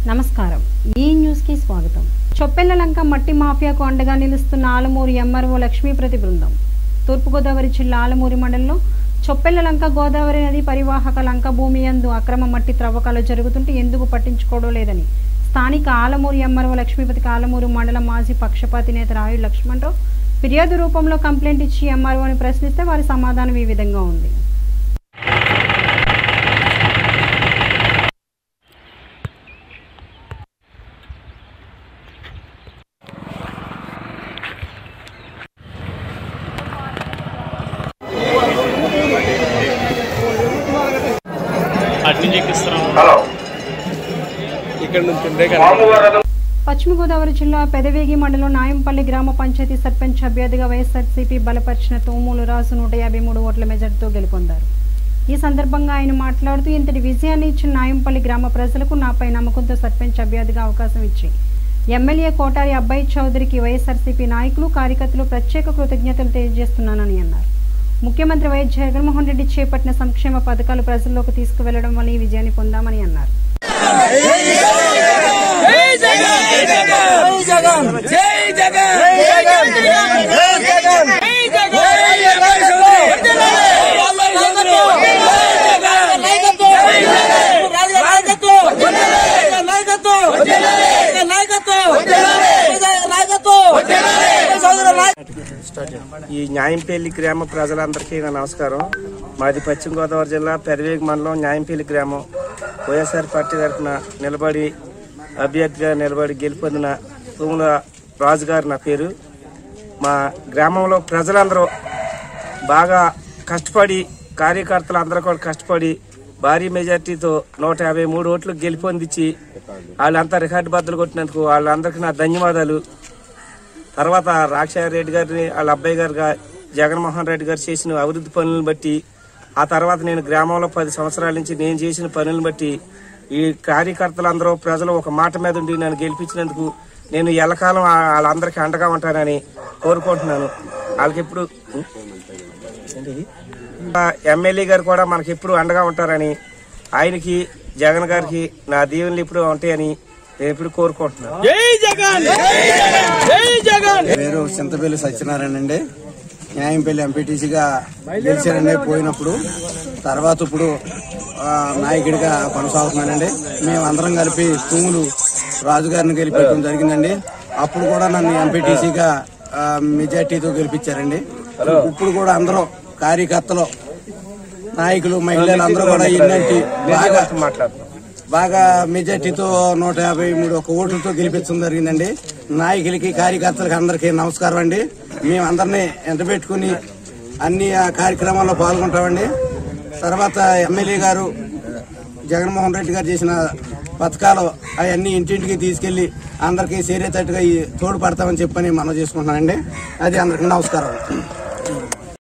నమస్కారం ఈ న్యూస్ కి స్వాగతం చొప్పెళ్లలంక మట్టి మాఫియాకు అండగా నిలుస్తున్న ఆలమూరు ఎంఆర్ఓ లక్ష్మీప్రతి బృందం తూర్పుగోదావరి జిల్లా ఆలమూరి మండలంలో చొప్పెళ్లలంక గోదావరి నది పరివాహక లంక భూమి యందు అక్రమ మట్టి త్రవ్వకాలు జరుగుతుంటే ఎందుకు పట్టించుకోవడం లేదని స్థానిక ఆలమూరు ఎంఆర్ఓ లక్ష్మీపతికి ఆలమూరు మండల మాజీ పక్షపాతి నేత రాయుడు లక్ష్మణరావు ఫిర్యాదు రూపంలో కంప్లైంట్ ఇచ్చి ఎంఆర్ఓని ప్రశ్నిస్తే వారి సమాధానం ఈ విధంగా ఉంది అటు నుంచి ఎక్కిస్తున్నాం హలో ఇక్కడ నుంచి ఉండే కదా సోమవారం పశ్చిమ గోదావరి జిల్లా పెదవేగి మండలం నాయంపల్లి గ్రామ పంచాయతీ సర్పంచ్ అభ్యర్థిగా వైఎస్ఆర్సీపీ బలపరిచిన తోమూలు రాజు నూట యాభై మూడు ఓట్ల మెజార్టీతో గెలుపొందారు ఈ సందర్భంగా ఆయన మాట్లాడుతూ ఇంతటి విజయాన్ని ఇచ్చిన నాయంపల్లి గ్రామ ప్రజలకు నాపై నమ్మకంతో సర్పంచ్ అభ్యర్థిగా అవకాశం ఇచ్చి ఎమ్మెల్యే కోటారి అబ్బాయి చౌదరికి వైఎస్ఆర్సీపీ నాయకులు కార్యకర్తలు ప్రత్యేక కృతజ్ఞతలు తెలియజేస్తున్నానని అన్నారు ముఖ్యమంత్రి వైఎస్ జగన్మోహన్ రెడ్డి చేపట్టిన సంక్షేమ పథకాలు ప్రజల్లోకి తీసుకువెళ్లడం వల్ల ఈ విజయాన్ని పొందామని అన్నారు ఈ న్యాయంపల్లి గ్రామ ప్రజలందరికీ నా నమస్కారం మాది పశ్చిమ గోదావరి జిల్లా పెదవేగి మండలం న్యాయంపల్లి గ్రామం వైఎస్ఆర్ పార్టీ తరఫున నిలబడి అభ్యర్థిగా నిలబడి గెలుపొందిన తూముల రాజు గారు నా పేరు మా గ్రామంలో ప్రజలందరూ బాగా కష్టపడి కార్యకర్తలు అందరూ కూడా కష్టపడి భారీ మెజార్టీతో నూట యాభై మూడు ఓట్లు గెలుపొందించి వాళ్ళంతా రికార్డు బద్దలు కొట్టినందుకు వాళ్ళందరికీ నా ధన్యవాదాలు తర్వాత రాజశేఖర రెడ్డి గారిని వాళ్ళ అబ్బాయి గారు గా- జగన్మోహన్ రెడ్డి గారు చేసిన అభివృద్ధి పనులను బట్టి ఆ తర్వాత నేను గ్రామంలో పది సంవత్సరాల నుంచి నేను చేసిన పనులను బట్టి ఈ కార్యకర్తలందరూ ప్రజలు ఒక మాట మీద ఉండి నన్ను గెలిపించినందుకు నేను ఎల్లకాలం ఆ- వాళ్ళందరికీ అండగా ఉంటానని కోరుకుంటున్నాను వాళ్ళకి ఎప్పుడు ఏంటిది? ఆ ఎమ్మెల్యే గారు కూడా మనకి ఎప్పుడు అండగా ఉంటారని ఆయనకి జగన్ గారికి నా దీవెనలు ఎప్పుడు ఉంటాయని నేను ఎప్పుడు కోరుకుంటున్నాను పేరు చింతపల్లి సత్యనారాయణ అండి న్యాయంపల్లి ఎంపీటీసీగా గెలిచానండి పోయినప్పుడు తర్వాత ఇప్పుడు ఆ, నాయకుడిగా కొనసాగుతున్నానండి మేము అందరం కలిపి తూములు రాజుగారిని గెలిపించడం జరిగిందండి అప్పుడు కూడా నన్ను ఎంపీటీసీగా మెజార్టీతో గెలిపించారండి ఇప్పుడు కూడా అందరూ కార్యకర్తలు నాయకులు మహిళలు అందరూ కూడా ఇలాంటి బాగా మాట్లాడుతున్నాం బాగా మెజార్టీతో నూట యాభై మూడు ఒక ఓట్లతో గెలిపించడం జరిగిందండి నాయకులకి కార్యకర్తలకి అందరికీ నమస్కారం అండి మేము అందరినీ ఎంటబెట్టుకుని అన్ని ఆ కార్యక్రమాల్లో పాల్గొంటామండి తర్వాత ఎమ్మెల్యే గారు జగన్మోహన్ రెడ్డి గారు చేసిన పథకాలు అవన్నీ ఇంటింటికి తీసుకెళ్లి అందరికీ చేరేటట్టుగా ఈ తోడ్పడతామని చెప్పని మనం చేసుకుంటున్నానండి అది అందరికీ నమస్కారం